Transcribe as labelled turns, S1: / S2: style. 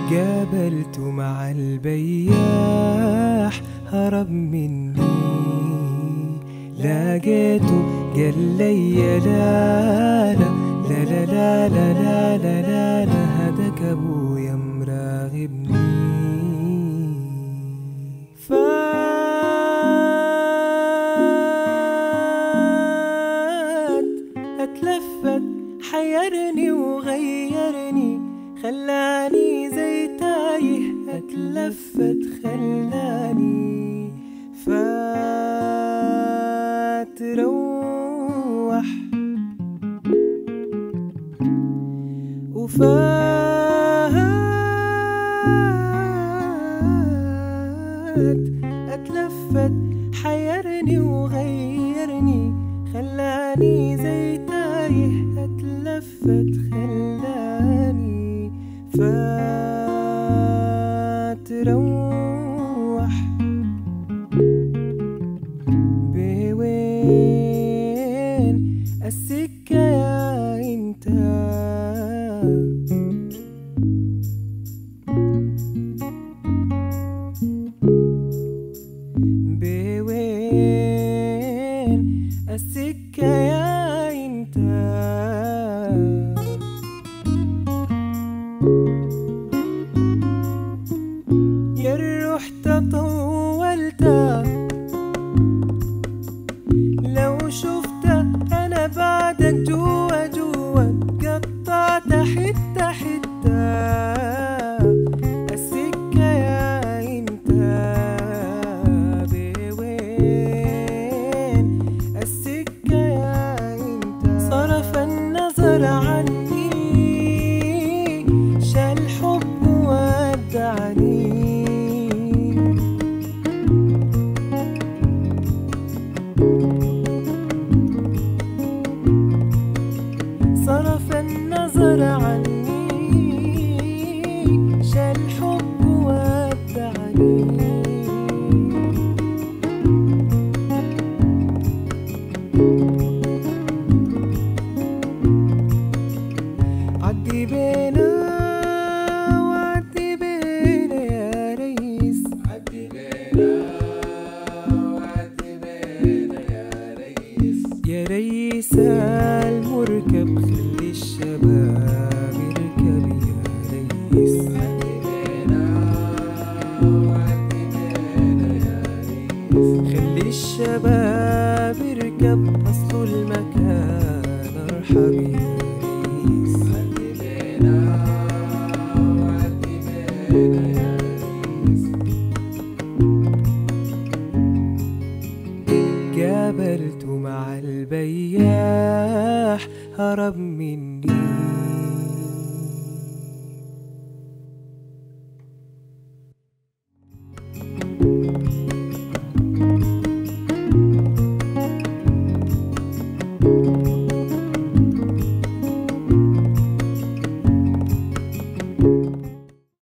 S1: قابلت مع البياح هرب مني لقيته قال لي لا لا لا لا لا لا لا لا لا لا هداك ابويا مراغبني فات اتلفت حيرني وغيرني خلاني زي تايه اتلفت خلاني فات روح وفات اتلفت حيرني وغيرني خلاني زي تايه اتلفت خلاني فات روح بوين السكة يا انت بوين السكة يا انت يا الروح تطولت لو شفت انا بعدك جوا جوا قطعت حتة حتة السكة يا انت بوين السكة يا انت صرف النظر عني شال حب ودعني صرف النظر عني شال حب ودعني عدي بينا وعدي بينا يا ريس
S2: عدي بينا وعدي بينا يا ريس
S1: يا ريس المركب خلي الشباب يركب يا ريس
S2: عدي بينا وعدي بينا يا ريس
S1: خلي الشباب يركب أصل المكان ارحب يا ريس
S2: عدي بينا وعدي بينا يا ريس
S1: قابلت مع البياح هرب مني